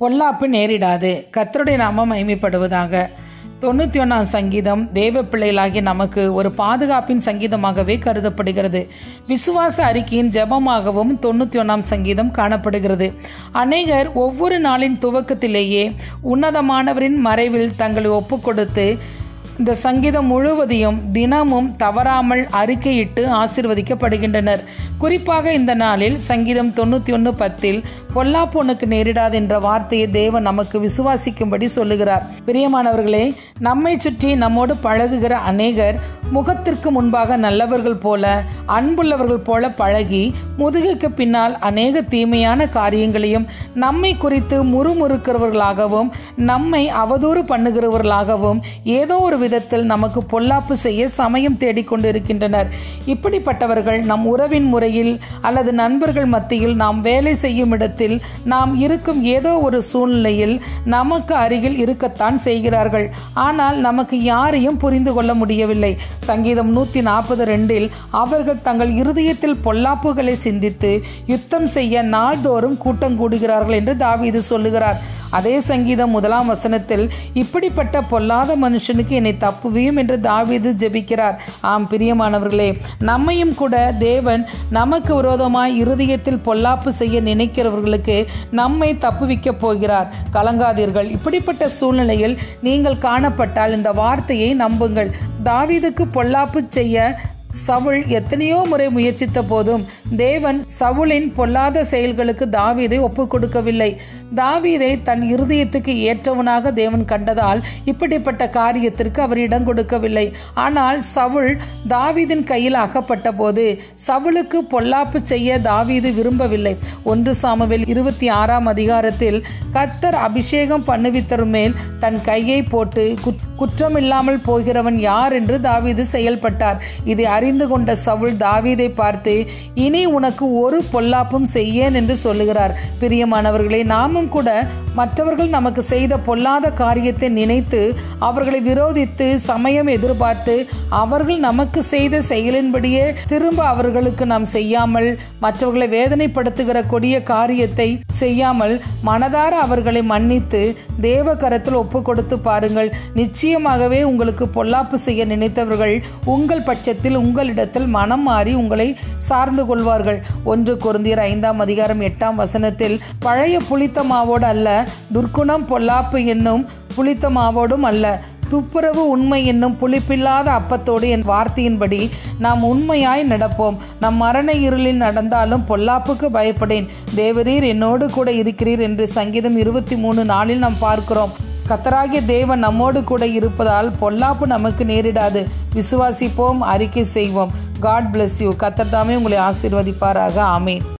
பொல்லாப்பு நேரிடாது கர்த்தருடைய நாமம் மகிமைப்படுவதாக தொண்ணூற்றி ஒன்றாம் சங்கீதம் தேவ பிள்ளைகளாகிய நமக்கு ஒரு பாதுகாப்பின் சங்கீதமாகவே கருதப்படுகிறது விசுவாச அறிக்கையின் ஜெபமாகவும் தொண்ணூற்றி ஒன்றாம் சங்கீதம் காணப்படுகிறது அநேகர் ஒவ்வொரு நாளின் துவக்கத்திலேயே உன்னதமானவரின் மறைவில் தங்களை ஒப்புக்கொடுத்து இந்த சங்கீதம் முழுவதையும் தினமும் தவறாமல் அறிக்கையிட்டு ஆசிர்வதிக்கப்படுகின்றனர் குறிப்பாக இந்த நாளில் சங்கீதம் தொண்ணூற்றி ஒன்று பத்தில் பொல்லாப்பு உனக்கு நேரிடாது என்ற வார்த்தையை தேவன் நமக்கு விசுவாசிக்கும்படி சொல்லுகிறார் பிரியமானவர்களே நம்மை சுற்றி நம்மோடு பழகுகிற அநேகர் முகத்திற்கு முன்பாக நல்லவர்கள் போல அன்புள்ளவர்கள் போல பழகி முதுகுக்கு பின்னால் அநேக தீமையான காரியங்களையும் நம்மை குறித்து முறுமுறுக்கிறவர்களாகவும் நம்மை அவதூறு பண்ணுகிறவர்களாகவும் ஏதோ ஒரு விதத்தில் நமக்கு பொல்லாப்பு செய்ய சமயம் தேடிக்கொண்டு இருக்கின்றனர் இப்படிப்பட்டவர்கள் நம் உறவின் முறையில் அல்லது நண்பர்கள் மத்தியில் நாம் வேலை செய்யும் இடத்தில் நாம் இருக்கும் ஏதோ ஒரு சூழ்நிலையில் நமக்கு அருகில் இருக்கத்தான் செய்கிறார்கள் ஆனால் நமக்கு யாரையும் புரிந்து கொள்ள முடியவில்லை சங்கீதம் நூற்றி நாற்பது ரெண்டில் அவர்கள் தங்கள் இருதயத்தில் பொல்லாப்புகளை சிந்தித்து யுத்தம் செய்ய நாள்தோறும் கூட்டம் கூடுகிறார்கள் என்று தாவீது சொல்லுகிறார் அதே சங்கீதம் முதலாம் வசனத்தில் இப்படிப்பட்ட பொல்லாத மனுஷனுக்கு என்னை தப்புவியும் என்று தாவீது ஜெபிக்கிறார் ஆம் பிரியமானவர்களே நம்மையும் கூட தேவன் நமக்கு விரோதமாய் இருதயத்தில் பொல்லாப்பு செய்ய நினைக்கிறவர்களுக்கு நம்மை தப்புவிக்கப் போகிறார் கலங்காதீர்கள் இப்படிப்பட்ட சூழ்நிலையில் நீங்கள் காணப்பட்டால் இந்த வார்த்தையை நம்புங்கள் தாவீதுக்கு பொல்லாப்பு செய்ய சவுல் எத்தனையோ முறை முயற்சித்த போதும் தேவன் சவுலின் பொல்லாத செயல்களுக்கு தாவீதை ஒப்புக் கொடுக்கவில்லை தாவீதை தன் இருதயத்துக்கு ஏற்றவனாக தேவன் கண்டதால் இப்படிப்பட்ட காரியத்திற்கு அவர் இடம் கொடுக்கவில்லை ஆனால் சவுல் தாவீதின் கையில் அகப்பட்ட போது சவுலுக்கு பொல்லாப்பு செய்ய தாவீது விரும்பவில்லை ஒன்று சாமுவேல் இருபத்தி ஆறாம் அதிகாரத்தில் கத்தர் அபிஷேகம் பண்ணுவித்தர் மேல் தன் கையை போட்டு குற்றமில்லாமல் போகிறவன் யார் என்று தாவீது செயல்பட்டார் இதை அறிந்து கொண்ட சவுல் தாவீதை பார்த்து இனி உனக்கு ஒரு பொல்லாப்பும் செய்யேன் என்று சொல்லுகிறார் பிரியமானவர்களே நாமும் கூட மற்றவர்கள் நமக்கு செய்த பொல்லாத காரியத்தை நினைத்து அவர்களை விரோதித்து சமயம் எதிர்பார்த்து அவர்கள் நமக்கு செய்த செயலின்படியே திரும்ப அவர்களுக்கு நாம் செய்யாமல் மற்றவர்களை வேதனைப்படுத்துகிற கொடிய காரியத்தை செய்யாமல் மனதார அவர்களை மன்னித்து தேவ கரத்தில் ஒப்பு கொடுத்து பாருங்கள் நிச்சயமாகவே உங்களுக்கு பொல்லாப்பு செய்ய நினைத்தவர்கள் உங்கள் பட்சத்தில் உங்களிடத்தில் மனம் மாறி உங்களை சார்ந்து கொள்வார்கள் ஒன்று குருந்தியர் ஐந்தாம் அதிகாரம் எட்டாம் வசனத்தில் பழைய புளித்த மாவோடு அல்ல துர்க்குணம் பொல்லாப்பு என்னும் புளித்த மாவோடும் அல்ல துப்புரவு உண்மை என்னும் புளிப்பில்லாத அப்பத்தோடு என் வார்த்தையின்படி நாம் உண்மையாய் நடப்போம் நம் மரண இருளில் நடந்தாலும் பொல்லாப்புக்கு பயப்படேன் தேவரீர் என்னோடு கூட இருக்கிறீர் என்று சங்கீதம் இருபத்தி மூணு நாளில் நாம் பார்க்கிறோம் கத்தராகிய தேவன் நம்மோடு கூட இருப்பதால் பொல்லாப்பு நமக்கு நேரிடாது விசுவாசிப்போம் அறிக்கை செய்வோம் காட் பிளஸ் யூ கத்தர் தாமே உங்களை ஆசீர்வதிப்பாராக ஆமேன்